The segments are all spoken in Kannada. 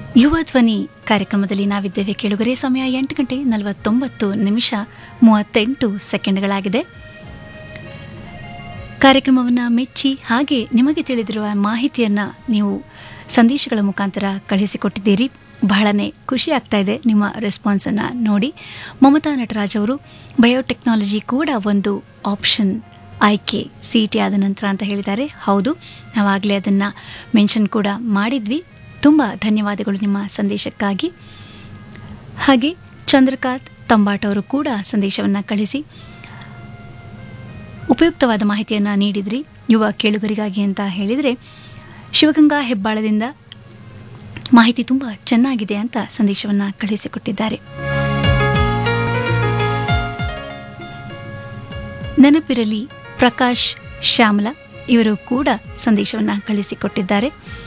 ಯುವ ಧ್ವನಿ ಕಾರ್ಯಕ್ರಮದಲ್ಲಿ ನಾವಿದ್ದೇವೆ ಕೇಳುಗರೆ ಸಮಯ ಎಂಟು ಗಂಟೆ ನಲವತ್ತೊಂಬತ್ತು ನಿಮಿಷ ಮೂವತ್ತೆಂಟು ಸೆಕೆಂಡ್ಗಳಾಗಿದೆ ಕಾರ್ಯಕ್ರಮವನ್ನು ಮೆಚ್ಚಿ ಹಾಗೆ ನಿಮಗೆ ತಿಳಿದಿರುವ ಮಾಹಿತಿಯನ್ನು ನೀವು ಸಂದೇಶಗಳ ಮುಖಾಂತರ ಕಳುಹಿಸಿಕೊಟ್ಟಿದ್ದೀರಿ ಬಹಳನೇ ಖುಷಿ ಆಗ್ತಾ ಇದೆ ನಿಮ್ಮ ರೆಸ್ಪಾನ್ಸನ್ನು ನೋಡಿ ಮಮತಾ ನಟರಾಜ್ ಅವರು ಬಯೋಟೆಕ್ನಾಲಜಿ ಕೂಡ ಒಂದು ಆಪ್ಷನ್ ಆಯ್ಕೆ ಸಿ ಟಿ ಆದ ನಂತರ ಅಂತ ಹೇಳಿದ್ದಾರೆ ಹೌದು ನಾವಾಗಲೇ ಅದನ್ನು ಮೆನ್ಷನ್ ಕೂಡ ಮಾಡಿದ್ವಿ ತುಂಬ ಧನ್ಯವಾದಗಳು ನಿಮ್ಮ ಸಂದೇಶಕ್ಕಾಗಿ ಹಾಗೆ ಚಂದ್ರಕಾಂತ್ ತಂಬಾಟ್ ಅವರು ಕೂಡ ಸಂದೇಶವನ್ನು ಕಳಿಸಿ ಉಪಯುಕ್ತವಾದ ಮಾಹಿತಿಯನ್ನು ನೀಡಿದ್ರಿ ಯುವ ಕೇಳುಗರಿಗಾಗಿ ಅಂತ ಹೇಳಿದರೆ ಶಿವಗಂಗಾ ಹೆಬ್ಬಾಳದಿಂದ ಮಾಹಿತಿ ತುಂಬ ಚೆನ್ನಾಗಿದೆ ಅಂತ ಸಂದೇಶವನ್ನು ಕಳುಹಿಸಿಕೊಟ್ಟಿದ್ದಾರೆ ನೆನಪಿರಲಿ ಪ್ರಕಾಶ್ ಶ್ಯಾಮಲ ಇವರು ಕೂಡ ಸಂದೇಶವನ್ನು ಕಳಿಸಿಕೊಟ್ಟಿದ್ದಾರೆ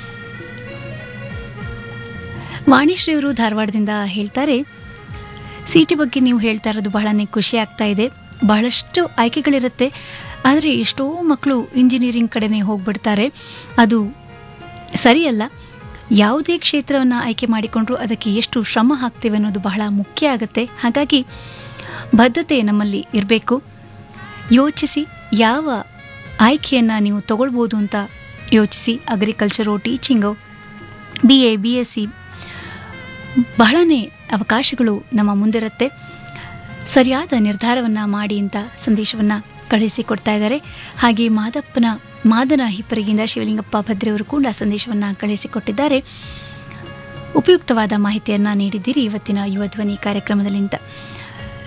ವಾಣಿಶ್ರೀ ಅವರು ಧಾರವಾಡದಿಂದ ಹೇಳ್ತಾರೆ ಸಿಟಿ ಬಗ್ಗೆ ನೀವು ಹೇಳ್ತಾ ಇರೋದು ಬಹಳನೇ ಖುಷಿ ಆಗ್ತಾ ಇದೆ ಬಹಳಷ್ಟು ಆಯ್ಕೆಗಳಿರುತ್ತೆ ಆದರೆ ಎಷ್ಟೋ ಮಕ್ಕಳು ಇಂಜಿನಿಯರಿಂಗ್ ಕಡೆನೇ ಹೋಗ್ಬಿಡ್ತಾರೆ ಅದು ಸರಿಯಲ್ಲ ಯಾವುದೇ ಕ್ಷೇತ್ರವನ್ನು ಆಯ್ಕೆ ಮಾಡಿಕೊಂಡ್ರೂ ಅದಕ್ಕೆ ಎಷ್ಟು ಶ್ರಮ ಹಾಕ್ತೇವೆ ಅನ್ನೋದು ಬಹಳ ಮುಖ್ಯ ಆಗುತ್ತೆ ಹಾಗಾಗಿ ಬದ್ಧತೆ ನಮ್ಮಲ್ಲಿ ಇರಬೇಕು ಯೋಚಿಸಿ ಯಾವ ಆಯ್ಕೆಯನ್ನು ನೀವು ತಗೊಳ್ಬೋದು ಅಂತ ಯೋಚಿಸಿ agriculture teaching B A B S C ಬಹಳನೇ ಅವಕಾಶಗಳು ನಮ್ಮ ಮುಂದಿರುತ್ತೆ ಸರಿಯಾದ ನಿರ್ಧಾರವನ್ನು ಮಾಡಿ ಅಂತ ಸಂದೇಶವನ್ನು ಕಳುಹಿಸಿಕೊಡ್ತಾ ಇದ್ದಾರೆ ಹಾಗೆ ಮಾದಪ್ಪನ ಮಾದನ ಹಿಪ್ಪರಿಗಿಂದ ಶಿವಲಿಂಗಪ್ಪ ಭದ್ರೆಯವರು ಕೂಡ ಸಂದೇಶವನ್ನು ಕಳುಹಿಸಿಕೊಟ್ಟಿದ್ದಾರೆ ಉಪಯುಕ್ತವಾದ ಮಾಹಿತಿಯನ್ನು ನೀಡಿದ್ದೀರಿ ಇವತ್ತಿನ ಯುವ ಧ್ವನಿ ಕಾರ್ಯಕ್ರಮದಲ್ಲಿ ಅಂತ